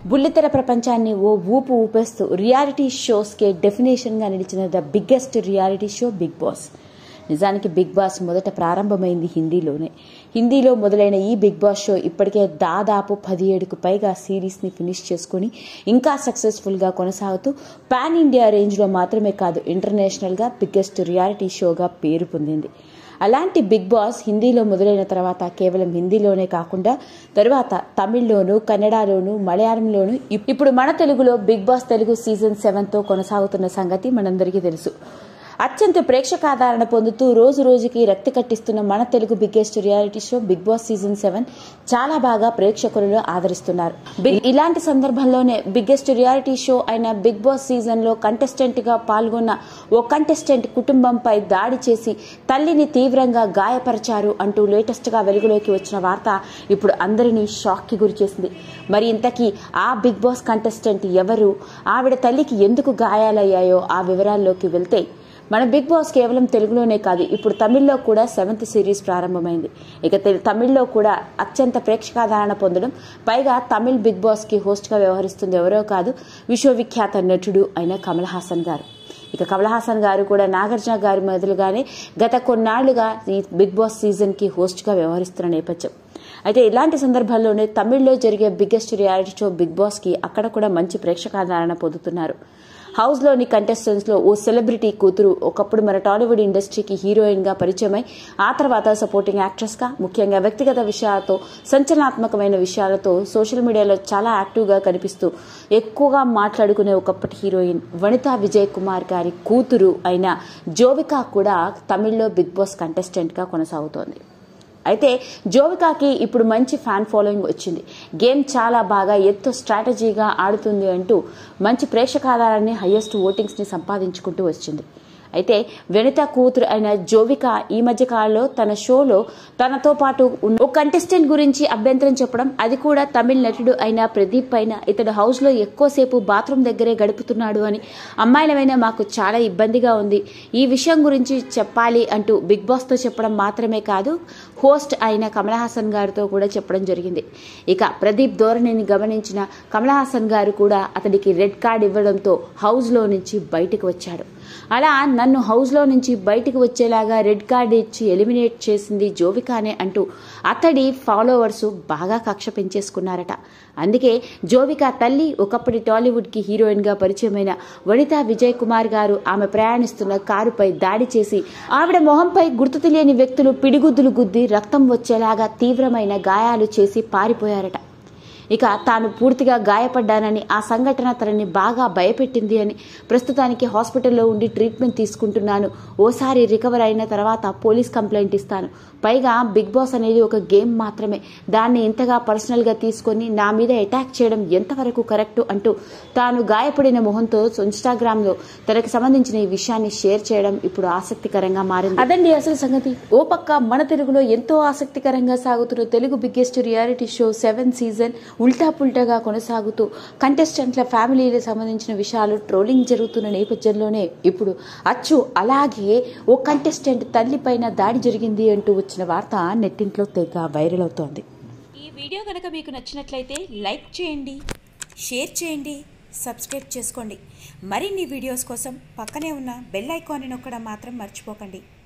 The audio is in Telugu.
బుల్లితెర ప్రపంచాన్ని ఓ ఊపు ఊపేస్తూ రియాలిటీ షోస్కే డెఫినేషన్గా నిలిచిన the biggest reality show Bigg Boss నిజానికి బిగ్ బాస్ మొదట ప్రారంభమైంది హిందీలోనే హిందీలో మొదలైన ఈ బిగ్ బాస్ షో ఇప్పటికే దాదాపు పదిహేడుకు పైగా సిరీస్ని ఫినిష్ చేసుకుని ఇంకా సక్సెస్ఫుల్గా కొనసాగుతూ పాన్ ఇండియా రేంజ్లో మాత్రమే కాదు ఇంటర్నేషనల్గా బిగ్గెస్ట్ రియాలిటీ షోగా పేరు పొందింది అలాంటి బిగ్ బాస్ హిందీలో మొదలైన తర్వాత కేవలం హిందీలోనే కాకుండా తరువాత తమిళ్లోను కన్నడలోను మలయాళంలోను ఇప్- ఇప్పుడు మన తెలుగులో బిగ్ బాస్ తెలుగు సీజన్ సెవెన్తో కొనసాగుతున్న సంగతి మనందరికీ తెలుసు అత్యంత ప్రేక్షకాదరణ పొందుతూ రోజు రోజుకి రక్తి కట్టిస్తున్న మన Telugu biggest reality show Bigg Boss season seven చాలా బాగా ప్రేక్షకులను ఆదరిస్తున్నారు బి- ఇలాంటి సందర్భంలోనే బిగ్గెస్ట్ రియాలిటీ షో అయిన బిగ్ బాస్ సీజన్ లో కంటెస్టెంట్ గా పాల్గొన్న ఓ కంటెస్టెంట్ కుటుంబంపై దాడి చేసి తల్లిని తీవ్రంగా గాయపరిచారు అంటూ లేటెస్ట్ గా వెలుగులోకి వచ్చిన వార్త ఇప్పుడు అందరినీ షాక్ కి గురి చేసింది మరి ఇంతకీ ఆ బిగ్ బాస్ కంటెస్టెంట్ ఎవరు ఆవిడ తల్లికి ఎందుకు గాయాలయ్యాయో ఆ వివరాల్లోకి వెళ్తే మన బిగ్ బాస్ కేవలం తెలుగులోనే కాదు ఇప్పుడు తమిళ్లో కూడా సెవెంత్ సిరీస్ ప్రారంభమైంది ఇక తె- తమిళ్లో కూడా అత్యంత ప్రేక్షకాదరణ పొందడం పైగా తమిళ్ బిగ్ బాస్ కి హోస్ట్ గా వ్యవహరిస్తుంది ఎవరో కాదు విశ్వవిఖ్యాత నటుడు అయిన కమల్ హాసన్ గారు ఇక కమల్ హాసన్ గారు కూడా నాగార్జున గారి మొదలుగానే గత కొన్నాళ్లుగా ఈ బిగ్ బాస్ సీజన్ కి హోస్ట్ గా వ్యవహరిస్తున్న నేపథ్యం అయితే ఇలాంటి సందర్భాల్లోనే తమిళ్లో జరిగే biggest reality show Bigg Boss కి అక్కడ కూడా మంచి ప్రేక్షకాదరణ పొందుతున్నారు హౌస్ లోని కంటెస్టెంట్స్ లో ఓ సెలబ్రిటీ కూతురు ఒకప్పుడు మన టాలీవుడ్ ఇండస్ట్రీకి హీరోయిన్ గా పరిచయమై ఆ తర్వాత సపోర్టింగ్ యాక్ట్రెస్ గా ముఖ్యంగా వ్యక్తిగత విషయాలతో సంచలనాత్మకమైన విషయాలతో సోషల్ మీడియాలో చాలా యాక్టివ్ గా కనిపిస్తూ ఎక్కువగా మాట్లాడుకునే ఒకప్పటి హీరోయిన్ వనితా విజయ్ కుమార్ గారి కూతురు అయిన జోవికా కూడా తమిళ్లో బిగ్ బాస్ కంటెస్టెంట్ గా కొనసాగుతోంది అయితే జోవికాకి ఇప్పుడు మంచి ఫ్యాన్ ఫాలోయింగ్ వచ్చింది గేమ్ చాలా బాగా ఎంతో స్ట్రాటజీగా ఆడుతుంది అంటూ మంచి ప్రేక్షకాధారాన్ని హైయెస్ట్ ఓటింగ్స్ ని సంపాదించుకుంటూ వచ్చింది అయితే వెనిత కూతురు అయిన జోవిక ఈ మధ్య కాలంలో తన షోలో తనతో పాటు ఉన్న ఓ కంటెస్టెంట్ గురించి అభ్యంతరం చెప్పడం అది కూడా తమిళ నటుడు అయిన ప్రదీప్ పైన ఇతడు హౌస్ లో ఎక్కువసేపు బాత్రూమ్ దగ్గరే గడుపుతున్నాడు అని అమ్మాయిలమైన మాకు చాలా ఇబ్బందిగా ఉంది ఈ విషయం గురించి చెప్పాలి అంటూ బిగ్ బాస్ తో చెప్పడం మాత్రమే కాదు హోస్ట్ అయిన కమల్ హాసన్ గారితో కూడా చెప్పడం జరిగింది ఇక ప్రదీప్ ధోరణిని గమనించిన కమల్ హాసన్ గారు కూడా అతడికి రెడ్ కార్డ్ ఇవ్వడంతో హౌస్ లో నుంచి బయటకు వచ్చాడు అలా నన్ను హౌస్ లో నుంచి బయటికి వచ్చేలాగా రెడ్ కార్డ్ ఇచ్చి ఎలిమినేట్ చేసింది జోవికానే అంటూ అతడి ఫాలోవర్స్ బాగా కక్ష పెంచేసుకున్నారట అందుకే జోవిక తల్లి ఒకప్పటి టాలీవుడ్ కి హీరోయిన్ గా పరిచయమైన వనితా విజయ్ కుమార్ గారు ఆమె ప్రయాణిస్తున్న కారుపై దాడి చేసి ఆవిడ మొహంపై గుర్తు తెలియని వ్యక్తులు పిడిగుద్దులు గుద్ది రక్తం వచ్చేలాగా తీవ్రమైన గాయాలు చేసి పారిపోయారట ఇక తాను పూర్తిగా గాయపడ్డానని ఆ సంఘటన తనని బాగా భయపెట్టింది అని ప్రస్తుతానికి హాస్పిటల్లో ఉండి ట్రీట్మెంట్ తీసుకుంటున్నాను ఓసారి రికవర్ అయిన తర్వాత పోలీస్ కంప్లైంట్ ఇస్తాను పైగా బిగ్ బాస్ అనేది ఒక గేమ్ మాత్రమే దాన్ని ఇంతగా పర్సనల్గా తీసుకొని నా మీద అటాక్ చేయడం ఎంతవరకు కరెక్ట్ అంటూ తాను గాయపడిన మొహంతో ఇన్స్టాగ్రామ్లో తనకు సంబంధించిన ఈ విషయాన్ని షేర్ చేయడం ఇప్పుడు ఆసక్తికరంగా మారింది అదండి అసలు సంగతి ఓ పక్క మన తెలుగులో ఎంతో ఆసక్తికరంగా సాగుతున్న Telugu biggest reality show seven season ఉల్టా పుల్టాగా కొనసాగుతూ కంటెస్టెంట్ల ఫ్యామిలీలకు సంబంధించిన విషయాలు ట్రోలింగ్ జరుగుతున్న నేపథ్యంలోనే ఇప్పుడు అచ్చు అలాగే ఓ కంటెస్టెంట్ తల్లిపైన దాడి జరిగింది అంటూ వచ్చిన వార్త నెట్టింట్లో తెగ వైరల్ అవుతోంది ఈ వీడియో కనుక మీకు నచ్చినట్లయితే లైక్ చేయండి షేర్ చేయండి సబ్స్క్రైబ్ చేసుకోండి మరిన్ని వీడియోస్ కోసం పక్కనే ఉన్న బెల్ ఐకాన్ని నొక్కడం మాత్రం మర్చిపోకండి